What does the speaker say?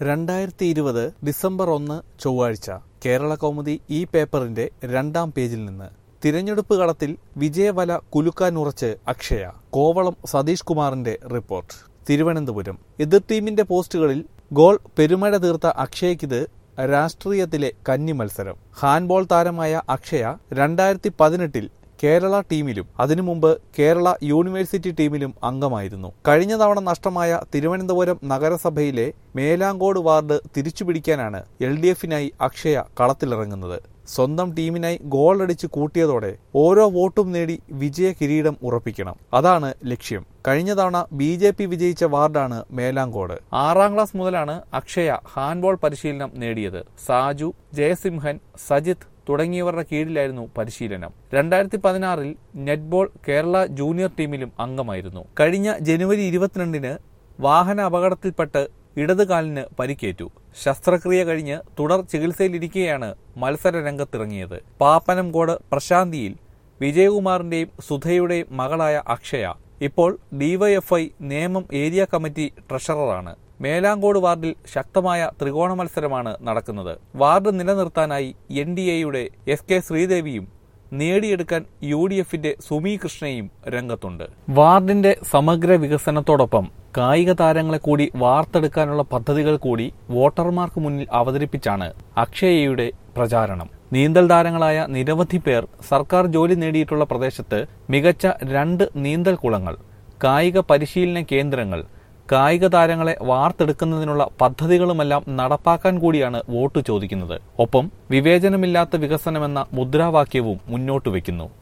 രണ്ടായിരത്തി ഇരുപത് ഡിസംബർ ഒന്ന് ചൊവ്വാഴ്ച കേരള കൗമുദി ഈ പേപ്പറിന്റെ രണ്ടാം പേജിൽ നിന്ന് തിരഞ്ഞെടുപ്പ് കളത്തിൽ വിജയവല കുലുക്കാനുറച്ച് അക്ഷയ കോവളം സതീഷ് കുമാറിന്റെ റിപ്പോർട്ട് തിരുവനന്തപുരം എതിർ ടീമിന്റെ പോസ്റ്റുകളിൽ ഗോൾ പെരുമഴ തീർത്ത അക്ഷയയ്ക്കിത് രാഷ്ട്രീയത്തിലെ കന്നി മത്സരം ഹാൻഡ്ബോൾ താരമായ അക്ഷയ രണ്ടായിരത്തി പതിനെട്ടിൽ കേരള ടീമിലും അതിനു മുമ്പ് കേരള യൂണിവേഴ്സിറ്റി ടീമിലും അംഗമായിരുന്നു കഴിഞ്ഞ തവണ നഷ്ടമായ തിരുവനന്തപുരം നഗരസഭയിലെ മേലാങ്കോട് വാർഡ് തിരിച്ചുപിടിക്കാനാണ് എൽ ഡി എഫിനായി അക്ഷയ കളത്തിലിറങ്ങുന്നത് സ്വന്തം ടീമിനായി ഗോൾ അടിച്ച് കൂട്ടിയതോടെ ഓരോ വോട്ടും നേടി വിജയ കിരീടം ഉറപ്പിക്കണം അതാണ് ലക്ഷ്യം കഴിഞ്ഞ തവണ ബി ജെ പി വിജയിച്ച വാർഡാണ് മേലാങ്കോട് ആറാം ക്ലാസ് മുതലാണ് അക്ഷയ ഹാൻഡ്ബോൾ പരിശീലനം നേടിയത് സാജു ജയസിംഹൻ സജിത്ത് തുടങ്ങിയവരുടെ കീഴിലായിരുന്നു പരിശീലനം രണ്ടായിരത്തി പതിനാറിൽ നെറ്റ്ബോൾ കേരള ജൂനിയർ ടീമിലും അംഗമായിരുന്നു കഴിഞ്ഞ ജനുവരി ഇരുപത്തിരണ്ടിന് വാഹന അപകടത്തിൽപ്പെട്ട് ഇടത് കാലിന് പരിക്കേറ്റു ശസ്ത്രക്രിയ കഴിഞ്ഞ് തുടർ ചികിത്സയിലിരിക്കെയാണ് മത്സര രംഗത്തിറങ്ങിയത് പാപ്പനംകോട് പ്രശാന്തിയിൽ വിജയകുമാറിന്റെയും സുധയുടെയും മകളായ അക്ഷയ ഇപ്പോൾ ഡിവൈഎഫ്ഐ നേമം ഏരിയ കമ്മിറ്റി ട്രഷററാണ് മേലാങ്കോട് വാർഡിൽ ശക്തമായ ത്രികോണ മത്സരമാണ് നടക്കുന്നത് വാർഡ് നിലനിർത്താനായി എൻ ഡി എയുടെ എസ് കെ ശ്രീദേവിയും നേടിയെടുക്കാൻ യു ഡി എഫിന്റെ സുമി കൃഷ്ണയും രംഗത്തുണ്ട് വാർഡിന്റെ സമഗ്ര വികസനത്തോടൊപ്പം കായിക താരങ്ങളെ കൂടി വാർത്തെടുക്കാനുള്ള പദ്ധതികൾ കൂടി വോട്ടർമാർക്ക് മുന്നിൽ അവതരിപ്പിച്ചാണ് അക്ഷയയുടെ പ്രചാരണം നീന്തൽ താരങ്ങളായ നിരവധി പേർ സർക്കാർ ജോലി നേടിയിട്ടുള്ള പ്രദേശത്ത് മികച്ച രണ്ട് നീന്തൽ കുളങ്ങൾ കായിക പരിശീലന കേന്ദ്രങ്ങൾ കായിക താരങ്ങളെ വാർത്തെടുക്കുന്നതിനുള്ള പദ്ധതികളുമെല്ലാം നടപ്പാക്കാൻ കൂടിയാണ് വോട്ട് ചോദിക്കുന്നത് ഒപ്പം വിവേചനമില്ലാത്ത വികസനമെന്ന മുദ്രാവാക്യവും മുന്നോട്ട് വയ്ക്കുന്നു